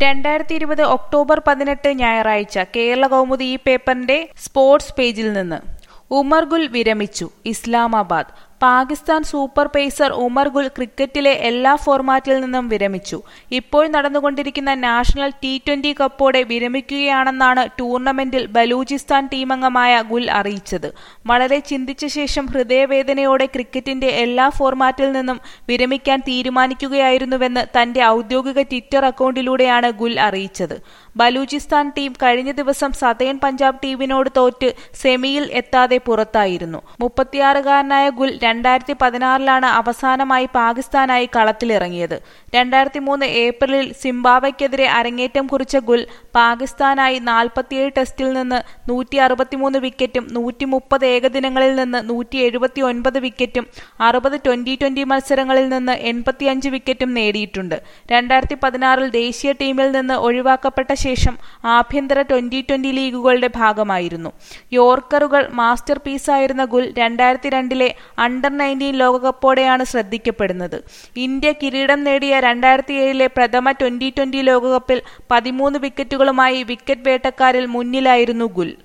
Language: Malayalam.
രണ്ടായിരത്തി ഇരുപത് ഒക്ടോബർ പതിനെട്ട് ഞായറാഴ്ച കേരള കൗമുദി ഈ പേപ്പറിന്റെ സ്പോർട്സ് പേജിൽ നിന്ന് ഉമർ ഗുൽ വിരമിച്ചു ഇസ്ലാമാബാദ് പാകിസ്ഥാൻ സൂപ്പർ പേസർ ഉമർ ഗുൽ ക്രിക്കറ്റിലെ എല്ലാ ഫോർമാറ്റിൽ നിന്നും വിരമിച്ചു ഇപ്പോൾ നടന്നുകൊണ്ടിരിക്കുന്ന നാഷണൽ ടി ട്വന്റി കപ്പോടെ വിരമിക്കുകയാണെന്നാണ് ടൂർണമെന്റിൽ ബലൂചിസ്ഥാൻ ടീമംഗമായ ഗുൽ അറിയിച്ചത് വളരെ ചിന്തിച്ച ശേഷം ഹൃദയവേദനയോടെ ക്രിക്കറ്റിന്റെ എല്ലാ ഫോർമാറ്റിൽ നിന്നും വിരമിക്കാൻ തീരുമാനിക്കുകയായിരുന്നുവെന്ന് തന്റെ ഔദ്യോഗിക ട്വിറ്റർ അക്കൗണ്ടിലൂടെയാണ് ഗുൽ അറിയിച്ചത് ബലൂചിസ്ഥാൻ ടീം കഴിഞ്ഞ ദിവസം സതേൺ പഞ്ചാബ് ടീമിനോട് തോറ്റ് സെമിയിൽ എത്താതെ പുറത്തായിരുന്നു മുപ്പത്തിയാറുകാരനായ ഗുൽ രണ്ടായിരത്തി പതിനാറിലാണ് അവസാനമായി പാകിസ്ഥാനായി കളത്തിലിറങ്ങിയത് രണ്ടായിരത്തി മൂന്ന് ഏപ്രിലിൽ സിംബാബ്വെക്കെതിരെ അരങ്ങേറ്റം കുറിച്ച ഗുൽ പാകിസ്ഥാനായി നാൽപ്പത്തിയേഴ് ടെസ്റ്റിൽ നിന്ന് നൂറ്റി അറുപത്തിമൂന്ന് വിക്കറ്റും നൂറ്റി മുപ്പത് ഏകദിനങ്ങളിൽ നിന്ന് നൂറ്റി എഴുപത്തി ഒൻപത് വിക്കറ്റും അറുപത് ട്വന്റി ട്വന്റി മത്സരങ്ങളിൽ നിന്ന് എൺപത്തിയഞ്ച് വിക്കറ്റും നേടിയിട്ടുണ്ട് രണ്ടായിരത്തി പതിനാറിൽ ദേശീയ ടീമിൽ നിന്ന് ഒഴിവാക്കപ്പെട്ട ശേഷം ആഭ്യന്തര ട്വന്റി ട്വന്റി ലീഗുകളുടെ ഭാഗമായിരുന്നു യോർക്കറുകൾ മാസ്റ്റർ പീസായിരുന്ന ഗുൽ രണ്ടായിരത്തി രണ്ടിലെ അണ്ടർ നയൻറ്റീൻ ലോകകപ്പോടെയാണ് ശ്രദ്ധിക്കപ്പെടുന്നത് ഇന്ത്യ കിരീടം നേടിയ രണ്ടായിരത്തി ഏഴിലെ പ്രഥമ ട്വന്റി ട്വന്റി ലോകകപ്പിൽ പതിമൂന്ന് വിക്കറ്റുകളുമായി വിക്കറ്റ് വേട്ടക്കാരിൽ മുന്നിലായിരുന്നു ഗുൽ